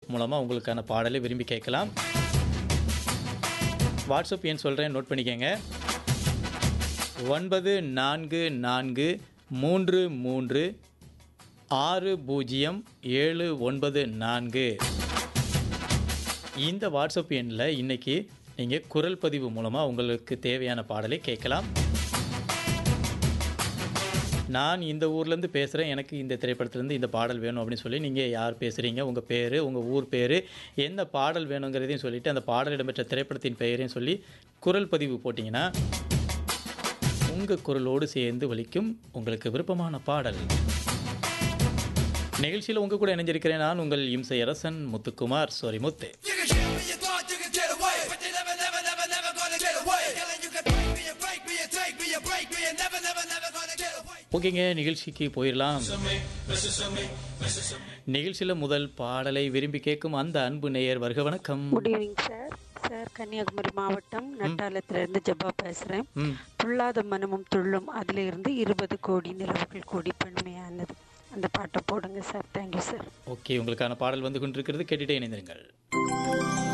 மூலமாக உங்களுக்கான பாடலை விரும்பி கேட்கலாம் வாட்ஸ்அப் எண் சொல்கிறேன் நோட் பண்ணிக்கங்க ஒன்பது நான்கு நான்கு மூன்று மூன்று ஆறு பூஜ்ஜியம் ஏழு ஒன்பது நான்கு இந்த வாட்ஸ்அப் எண்ணில் இன்றைக்கி நீங்கள் குரல் பதிவு மூலமாக உங்களுக்கு தேவையான பாடலை கேட்கலாம் நான் இந்த ஊர்லேருந்து பேசுகிறேன் எனக்கு இந்த திரைப்படத்துலேருந்து இந்த பாடல் வேணும் அப்படின்னு சொல்லி நீங்கள் யார் பேசுகிறீங்க உங்கள் பேர் உங்கள் ஊர் பேர் என்ன பாடல் வேணுங்கிறதையும் சொல்லிவிட்டு அந்த பாடல் இடம்பெற்ற திரைப்படத்தின் பெயரையும் சொல்லி குரல் பதிவு போட்டிங்கன்னா உங்கள் குரலோடு சேர்ந்து வலிக்கும் உங்களுக்கு விருப்பமான பாடல் நிகழ்ச்சியில் உங்கள் கூட இணைஞ்சிருக்கிறேன் நான் உங்கள் இம்சை அரசன் Muthukumar sorry Muthu You can kill me, you thought you could get away, but you never, never, never, never gonna get away. Killing you can break me, you break me, you take me, you break me, you never, never, never gonna get away. ஓகேங்க நிகழ்ச்சிக்கு போயிடலாம் நிகழ்ச்சியில் முதல் பாடலை விரும்பி கேட்கும் அந்த அன்பு நேயர் வருக வணக்கம் good evening sir sir Kanniyakumari மாவட்டம் நட்டாலத்திலிருந்து ஜப்பா பேசுகிறேன் ம் துள்ளாத மனமும் துள்ளும் அதிலிருந்து இருபது கோடி நிலவுகள் கோடி பெண்மையானது அந்த பாட்டை போடுங்க சார் தேங்க்யூ சார் ஓகே உங்களுக்கான பாடல் வந்து கொண்டிருக்கிறது கேட்டுட்டே இணைந்திருங்கள்